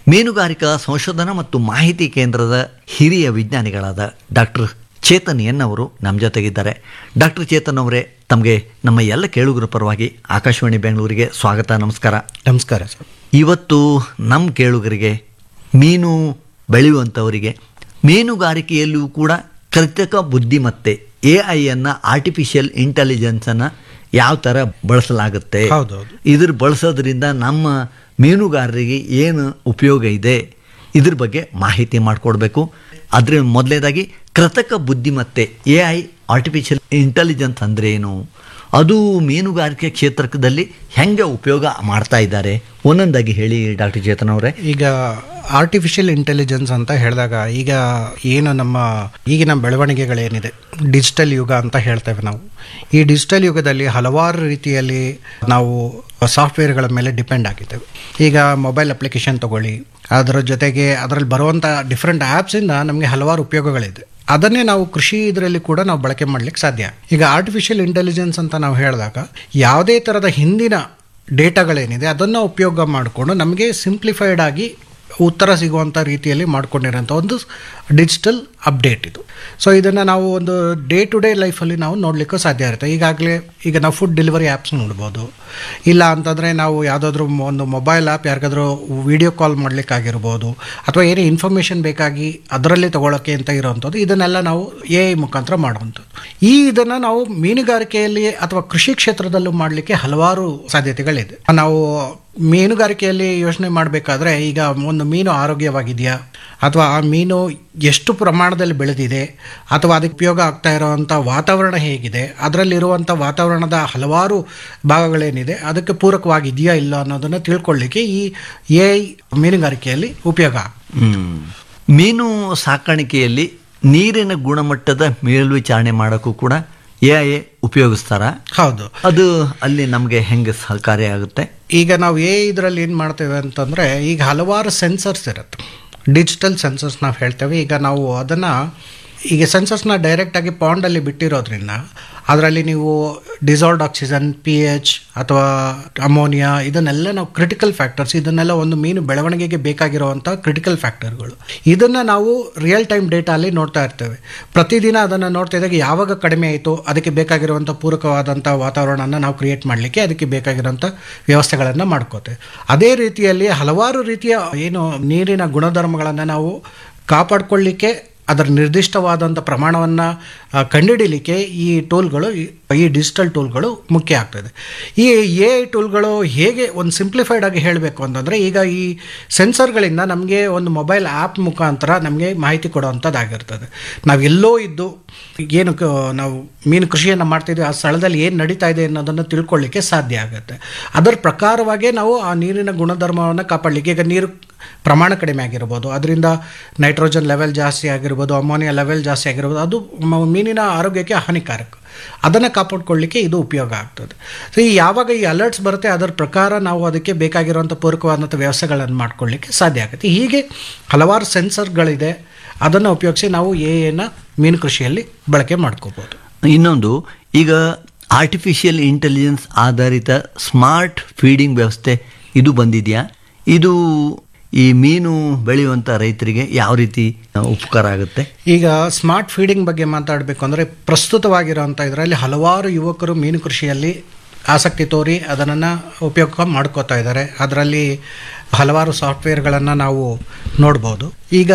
ಮೀನುಗಾರಿಕಾ ಸಂಶೋಧನಾ ಮತ್ತು ಮಾಹಿತಿ ಕೇಂದ್ರದ ಹಿರಿಯ ವಿಜ್ಞಾನಿಗಳಾದ ಡಾಕ್ಟರ್ ಚೇತನ್ ಎನ್ ಅವರು ನಮ್ಮ ಜೊತೆಗಿದ್ದಾರೆ ಡಾಕ್ಟರ್ ಚೇತನ್ ಅವರೇ ತಮಗೆ ನಮ್ಮ ಎಲ್ಲ ಕೇಳುಗರ ಪರವಾಗಿ ಆಕಾಶವಾಣಿ ಬೆಂಗಳೂರಿಗೆ ಸ್ವಾಗತ ನಮಸ್ಕಾರ ನಮಸ್ಕಾರ ಸರ್ ಇವತ್ತು ನಮ್ಮ ಕೇಳುಗರಿಗೆ ಮೀನು ಬೆಳೆಯುವಂಥವರಿಗೆ ಮೀನುಗಾರಿಕೆಯಲ್ಲಿಯೂ ಕೂಡ ಕೃತಕ ಬುದ್ಧಿಮತ್ತೆ ಎ ಐಯನ್ನು ಆರ್ಟಿಫಿಷಿಯಲ್ ಇಂಟೆಲಿಜೆನ್ಸನ್ನು ಯಾವ ಥರ ಬಳಸಲಾಗುತ್ತೆ ಹೌದೌದು. ಇದ್ರ ಬಳಸೋದ್ರಿಂದ ನಮ್ಮ ಮೀನುಗಾರರಿಗೆ ಏನು ಉಪಯೋಗ ಇದೆ ಇದ್ರ ಬಗ್ಗೆ ಮಾಹಿತಿ ಮಾಡಿಕೊಡ್ಬೇಕು ಅದ್ರ ಮೊದಲನೇದಾಗಿ ಕೃತಕ ಬುದ್ಧಿಮತ್ತೆ ಎ ಐ ಆರ್ಟಿಫಿಷಿಯಲ್ ಇಂಟೆಲಿಜೆನ್ಸ್ ಅಂದರೆ ಏನು ಅದು ಮೀನುಗಾರಿಕೆ ಕ್ಷೇತ್ರದಲ್ಲಿ ಹೆಂಗೆ ಉಪಯೋಗ ಮಾಡ್ತಾ ಇದ್ದಾರೆ ಒಂದೊಂದಾಗಿ ಹೇಳಿ ಡಾಕ್ಟರ್ ಚೇತನ್ ಅವರೇ ಈಗ ಆರ್ಟಿಫಿಷಿಯಲ್ ಇಂಟೆಲಿಜೆನ್ಸ್ ಅಂತ ಹೇಳಿದಾಗ ಈಗ ಏನು ನಮ್ಮ ಈಗಿನ ಬೆಳವಣಿಗೆಗಳೇನಿದೆ ಡಿಜಿಟಲ್ ಯುಗ ಅಂತ ಹೇಳ್ತೇವೆ ನಾವು ಈ ಡಿಜಿಟಲ್ ಯುಗದಲ್ಲಿ ಹಲವಾರು ರೀತಿಯಲ್ಲಿ ನಾವು ಸಾಫ್ಟ್ವೇರ್ಗಳ ಮೇಲೆ ಡಿಪೆಂಡ್ ಆಗಿದ್ದೇವೆ ಈಗ ಮೊಬೈಲ್ ಅಪ್ಲಿಕೇಶನ್ ತಗೊಳ್ಳಿ ಅದರ ಜೊತೆಗೆ ಅದರಲ್ಲಿ ಬರುವಂಥ ಡಿಫ್ರೆಂಟ್ ಆ್ಯಪ್ಸಿಂದ ನಮಗೆ ಹಲವಾರು ಉಪಯೋಗಗಳಿದೆ ಅದನ್ನೇ ನಾವು ಕೃಷಿ ಇದರಲ್ಲಿ ಕೂಡ ನಾವು ಬಳಕೆ ಮಾಡಲಿಕ್ಕೆ ಸಾಧ್ಯ ಈಗ ಆರ್ಟಿಫಿಷಿಯಲ್ ಇಂಟೆಲಿಜೆನ್ಸ್ ಅಂತ ನಾವು ಹೇಳಿದಾಗ ಯಾವುದೇ ಥರದ ಹಿಂದಿನ ಡೇಟಾಗಳೇನಿದೆ ಅದನ್ನು ಉಪಯೋಗ ಮಾಡಿಕೊಂಡು ನಮಗೆ ಸಿಂಪ್ಲಿಫೈಡ್ ಆಗಿ ಉತ್ತರ ಸಿಗುವಂಥ ರೀತಿಯಲ್ಲಿ ಮಾಡ್ಕೊಂಡಿರೋಂಥ ಒಂದು ಡಿಜಿಟಲ್ ಅಪ್ಡೇಟ್ ಇದು ಸೊ ಇದನ್ನು ನಾವು ಒಂದು ಡೇ ಟು ಡೇ ಲೈಫಲ್ಲಿ ನಾವು ನೋಡಲಿಕ್ಕೂ ಸಾಧ್ಯ ಇರುತ್ತೆ ಈಗಾಗಲೇ ಈಗ ನಾವು ಫುಡ್ ಡೆಲಿವರಿ ಆ್ಯಪ್ಸ್ ನೋಡ್ಬೋದು ಇಲ್ಲ ಅಂತಂದರೆ ನಾವು ಯಾವುದಾದ್ರೂ ಒಂದು ಮೊಬೈಲ್ ಆ್ಯಪ್ ಯಾರಿಗಾದ್ರೂ ವಿಡಿಯೋ ಕಾಲ್ ಮಾಡಲಿಕ್ಕಾಗಿರ್ಬೋದು ಅಥವಾ ಏನೇ ಇನ್ಫಾರ್ಮೇಷನ್ ಬೇಕಾಗಿ ಅದರಲ್ಲಿ ತಗೊಳ್ಳೋಕ್ಕೆ ಅಂತ ಇರೋವಂಥದ್ದು ಇದನ್ನೆಲ್ಲ ನಾವು ಎ ಐ ಮುಖಾಂತರ ಮಾಡುವಂಥದ್ದು ಈ ಇದನ್ನು ನಾವು ಮೀನುಗಾರಿಕೆಯಲ್ಲಿ ಅಥವಾ ಕೃಷಿ ಕ್ಷೇತ್ರದಲ್ಲೂ ಮಾಡಲಿಕ್ಕೆ ಹಲವಾರು ಸಾಧ್ಯತೆಗಳಿದೆ ನಾವು ಮೀನುಗಾರಿಕೆಯಲ್ಲಿ ಯೋಚನೆ ಮಾಡಬೇಕಾದ್ರೆ ಈಗ ಒಂದು ಮೀನು ಆರೋಗ್ಯವಾಗಿದೆಯಾ ಅಥವಾ ಆ ಮೀನು ಎಷ್ಟು ಪ್ರಮಾಣದಲ್ಲಿ ಬೆಳೆದಿದೆ ಅಥವಾ ಅದಕ್ಕೆ ಉಪಯೋಗ ಆಗ್ತಾ ಇರೋವಂಥ ವಾತಾವರಣ ಹೇಗಿದೆ ಅದರಲ್ಲಿರುವಂಥ ವಾತಾವರಣದ ಹಲವಾರು ಭಾಗಗಳೇನಿದೆ ಅದಕ್ಕೆ ಪೂರಕವಾಗಿದೆಯಾ ಇಲ್ಲ ಅನ್ನೋದನ್ನು ತಿಳ್ಕೊಳ್ಳಿಕ್ಕೆ ಈ ಎ ಐ ಮೀನುಗಾರಿಕೆಯಲ್ಲಿ ಉಪಯೋಗ ಆಗ್ತದೆ. ಹ್ಮ್. ಮೀನು ಸಾಕಾಣಿಕೆಯಲ್ಲಿ ನೀರಿನ ಗುಣಮಟ್ಟದ ಮೇಲ್ವಿಚಾರಣೆ ಮಾಡೋಕ್ಕೂ ಕೂಡ ಎ ಐ ಉಪಯೋಗಿಸ್ತಾರ ಹೌದು ಅದು ಅಲ್ಲಿ ನಮಗೆ ಹೆಂಗೆ ಸಹಕಾರಿಯಾಗುತ್ತೆ ಈಗ ನಾವು ಏ ಇದರಲ್ಲಿ ಏನು ಮಾಡ್ತೇವೆ ಅಂತಂದರೆ ಈಗ ಹಲವಾರು ಸೆನ್ಸರ್ಸ್ ಇರುತ್ತೆ ಡಿಜಿಟಲ್ ಸೆನ್ಸರ್ಸ್ ನಾವು ಹೇಳ್ತೇವೆ ಈಗ ನಾವು ಅದನ್ನು ಈಗ ಸೆನ್ಸರ್ಸ್ನ ಡೈರೆಕ್ಟಾಗಿ ಪಾಂಡಲ್ಲಿ ಬಿಟ್ಟಿರೋದ್ರಿಂದ ಅದರಲ್ಲಿ ನೀವು ಡಿಸಾಲ್ಡ್ ಆಕ್ಸಿಜನ್ ಪಿ ಎಚ್ ಅಥವಾ ಅಮೋನಿಯಾ ಇದನ್ನೆಲ್ಲ ನಾವು ಕ್ರಿಟಿಕಲ್ ಫ್ಯಾಕ್ಟರ್ಸ್ ಇದನ್ನೆಲ್ಲ ಒಂದು ಮೀನು ಬೆಳವಣಿಗೆಗೆ ಬೇಕಾಗಿರುವಂಥ ಕ್ರಿಟಿಕಲ್ ಫ್ಯಾಕ್ಟರ್ಗಳು ಇದನ್ನು ನಾವು ರಿಯಲ್ ಟೈಮ್ ಡೇಟಾಲಿ ನೋಡ್ತಾ ಇರ್ತೇವೆ ಪ್ರತಿದಿನ ಅದನ್ನು ನೋಡ್ತಾ ಇದ್ದಾಗ ಯಾವಾಗ ಕಡಿಮೆ ಆಯಿತು ಅದಕ್ಕೆ ಬೇಕಾಗಿರುವಂಥ ಪೂರಕವಾದಂಥ ವಾತಾವರಣನ ನಾವು ಕ್ರಿಯೇಟ್ ಮಾಡಲಿಕ್ಕೆ ಅದಕ್ಕೆ ಬೇಕಾಗಿರೋಂಥ ವ್ಯವಸ್ಥೆಗಳನ್ನು ಮಾಡ್ಕೋತೇವೆ ಅದೇ ರೀತಿಯಲ್ಲಿ ಹಲವಾರು ರೀತಿಯ ಏನು ನೀರಿನ ಗುಣಧರ್ಮಗಳನ್ನು ನಾವು ಕಾಪಾಡಿಕೊಳ್ಳಿಕ್ಕೆ ಅದರ ನಿರ್ದಿಷ್ಟವಾದಂಥ ಪ್ರಮಾಣವನ್ನು ಕಂಡುಹಿಡಿಲಿಕ್ಕೆ ಈ ಟೂಲ್ಗಳು ಈ- ಈ ಡಿಜಿಟಲ್ ಟೂಲ್ಗಳು ಮುಖ್ಯ ಆಗ್ತದೆ ಈ ಎ ಐ ಟೂಲ್ಗಳು ಹೇಗೆ ಒಂದು ಸಿಂಪ್ಲಿಫೈಡ್ ಆಗಿ ಹೇಳಬೇಕು ಅಂತಂದರೆ ಈಗ ಈ ಸೆನ್ಸರ್ಗಳಿಂದ ನಮಗೆ ಒಂದು ಮೊಬೈಲ್ ಆ್ಯಪ್ ಮುಖಾಂತರ ನಮಗೆ ಮಾಹಿತಿ ಕೊಡುವಂಥದ್ದಾಗಿರ್ತದೆ ನಾವೆಲ್ಲೋ ಇದ್ದು ಏನು ಕ- ನಾವು ಮೀನು ಕೃಷಿಯನ್ನು ಮಾಡ್ತಿದ್ವಿ ಆ ಸ್ಥಳದಲ್ಲಿ ಏನು ನಡೀತಾ ಇದೆ ಅನ್ನೋದನ್ನು ತಿಳ್ಕೊಳ್ಳಿಕ್ಕೆ ಸಾಧ್ಯ ಆಗುತ್ತೆ ಅದರ ಪ್ರಕಾರವಾಗೇ ನಾವು ಆ ನೀರಿನ ಗುಣಧರ್ಮವನ್ನು ಕಾಪಾಡಲಿಕ್ಕೆ ಈಗ ನೀರು ಪ್ರಮಾಣ ಕಡಿಮೆ ಆಗಿರ್ಬೋದು ಅದರಿಂದ ನೈಟ್ರೋಜನ್ ಲೆವೆಲ್ ಜಾಸ್ತಿ ಆಗಿರ್ಬೋದು ಅಮೋನಿಯಾ ಲೆವೆಲ್ ಜಾಸ್ತಿ ಆಗಿರ್ಬೋದು ಅದು ಮ- ಮೀನಿನ ಆರೋಗ್ಯಕ್ಕೆ ಹಾನಿಕಾರಕ ಅದನ್ನು ಕಾಪಾಡ್ಕೊಳ್ಳಿಕ್ಕೆ ಇದು ಉಪಯೋಗ ಆಗ್ತದೆ ಸೊ ಈ ಯಾವಾಗ ಈ ಅಲರ್ಟ್ಸ್ ಬರುತ್ತೆ ಅದರ ಪ್ರಕಾರ ನಾವು ಅದಕ್ಕೆ ಬೇಕಾಗಿರುವಂಥ ಪೂರಕವಾದಂಥ ವ್ಯವಸ್ಥೆಗಳನ್ನು ಮಾಡ್ಕೊಳ್ಳಿಕ್ಕೆ ಸಾಧ್ಯ ಆಗುತ್ತೆ ಹೀಗೆ ಹಲವಾರು ಸೆನ್ಸರ್ಗಳಿದೆ ಅದನ್ನು ಉಪಯೋಗಿಸಿ ನಾವು ಎನ ಮೀನು ಕೃಷಿಯಲ್ಲಿ ಬಳಕೆ ಮಾಡ್ಕೋಬೋದು ಇನ್ನೊಂದು ಈಗ ಆರ್ಟಿಫಿಷಿಯಲ್ ಇಂಟೆಲಿಜೆನ್ಸ್ ಆಧಾರಿತ ಸ್ಮಾರ್ಟ್ ಫೀಡಿಂಗ್ ವ್ಯವಸ್ಥೆ ಇದು ಬಂದಿದೆಯಾ ಇದು ಈ ಮೀನು ಬೆಳೆಯುವಂಥ ರೈತರಿಗೆ ಯಾವ ರೀತಿ ಉಪಕಾರ ಆಗುತ್ತೆ ಈಗ ಸ್ಮಾರ್ಟ್ ಫೀಡಿಂಗ್ ಬಗ್ಗೆ ಮಾತಾಡಬೇಕು ಅಂದರೆ ಪ್ರಸ್ತುತವಾಗಿರೋಂಥ ಇದರಲ್ಲಿ ಹಲವಾರು ಯುವಕರು ಮೀನು ಕೃಷಿಯಲ್ಲಿ ಆಸಕ್ತಿ ತೋರಿ ಅದನ್ನು ಉಪಯೋಗ ಮಾಡ್ಕೋತಾ ಇದ್ದಾರೆ ಅದರಲ್ಲಿ ಹಲವಾರು ಸಾಫ್ಟ್ವೇರ್ಗಳನ್ನು ನಾವು ನೋಡ್ಬೋದು ಈಗ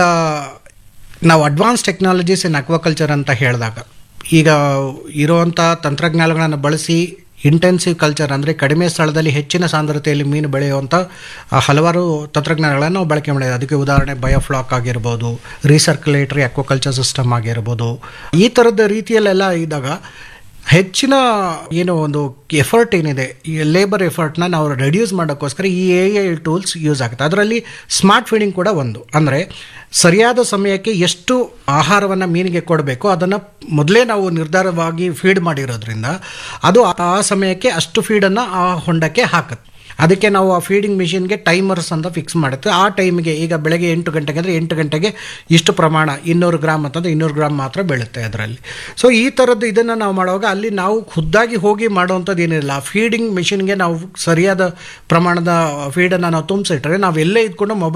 ನಾವು ಅಡ್ವಾನ್ಸ್ ಟೆಕ್ನಾಲಜೀಸ್ ಇನ್ ಅಕ್ವಾಕಲ್ಚರ್ ಅಂತ ಹೇಳಿದಾಗ ಈಗ ಇರುವಂಥ ತಂತ್ರಜ್ಞಾನಗಳನ್ನು ಬಳಸಿ ಇಂಟೆನ್ಸಿವ್ ಕಲ್ಚರ್ ಅಂದರೆ ಕಡಿಮೆ ಸ್ಥಳದಲ್ಲಿ ಹೆಚ್ಚಿನ ಸಾಂದ್ರತೆಯಲ್ಲಿ ಮೀನು ಬೆಳೆಯುವಂಥ ಆ, ಹಲವಾರು ತಂತ್ರಜ್ಞಾನಗಳನ್ನು ನಾವು ಬಳಕೆ ಮಾಡಿದೆ ಅದಕ್ಕೆ ಉದಾಹರಣೆ ಬಯೋಫ್ಲಾಕ್ ಆಗಿರ್ಬೋದು ರೀಸರ್ಕ್ಯುಲೇಟರಿ ಅಕ್ವಾಕಲ್ಚರ್ ಸಿಸ್ಟಮ್ ಆಗಿರ್ಬೋದು ಈ ಥರದ ರೀತಿಯಲ್ಲೆಲ್ಲ ಇದ್ದಾಗ ಹೆಚ್ಚಿನ ಏನು ಒಂದು ಎಫರ್ಟ್ ಏನಿದೆ ಈ ಲೇಬರ್ ಎಫರ್ಟ್ನ ನಾವು ರೆಡ್ಯೂಸ್ ಮಾಡೋಕ್ಕೋಸ್ಕರ ಈ ಎ ಐ ಟೂಲ್ಸ್ ಯೂಸ್ ಆಗುತ್ತೆ ಅದರಲ್ಲಿ ಸ್ಮಾರ್ಟ್ ಫೀಡಿಂಗ್ ಕೂಡ ಒಂದು ಅಂದರೆ ಸರಿಯಾದ ಸಮಯಕ್ಕೆ ಎಷ್ಟು ಆಹಾರವನ್ನು ಮೀನಿಗೆ ಕೊಡಬೇಕು ಅದನ್ನು ಮೊದಲೇ ನಾವು ನಿರ್ಧಾರವಾಗಿ ಫೀಡ್ ಮಾಡಿರೋದ್ರಿಂದ ಅದು ಆ ಸಮಯಕ್ಕೆ ಅಷ್ಟು ಫೀಡನ್ನು ಆ ಹೊಂಡಕ್ಕೆ ಹಾಕುತ್ತೆ ಅದಕ್ಕೆ ನಾವು ಆ ಫೀಡಿಂಗ್ ಮಿಷಿನ್ಗೆ ಟೈಮರ್ಸ್ ಅಂತ ಫಿಕ್ಸ್ ಮಾಡುತ್ತೆ ಆ ಟೈಮಿಗೆ ಈಗ ಬೆಳಗ್ಗೆ ಎಂಟು ಗಂಟೆಗೆ ಅಂದರೆ ಎಂಟು ಗಂಟೆಗೆ ಇಷ್ಟು ಪ್ರಮಾಣ ಇನ್ನೂರು ಗ್ರಾಮ್ ಅಂತಂದ್ರೆ ಇನ್ನೂರು ಗ್ರಾಮ್ ಮಾತ್ರ ಬೀಳುತ್ತೆ ಅದರಲ್ಲಿ ಸೊ ಈ ಥರದ್ದು ಇದನ್ನು ನಾವು ಮಾಡುವಾಗ ಅಲ್ಲಿ ನಾವು ಖುದ್ದಾಗಿ ಹೋಗಿ ಮಾಡುವಂಥದ್ದು ಏನಿಲ್ಲ ಫೀಡಿಂಗ್ ಮಿಷಿನ್ಗೆ ನಾವು ಸರಿಯಾದ ಪ್ರಮಾಣದ ಫೀಡನ್ನು ನಾವು ತುಂಬಿಸಿಟ್ರೆ ನಾವು ಎಲ್ಲೇ ಇದ್ಕೊಂಡು ಮೊಬೈಲ್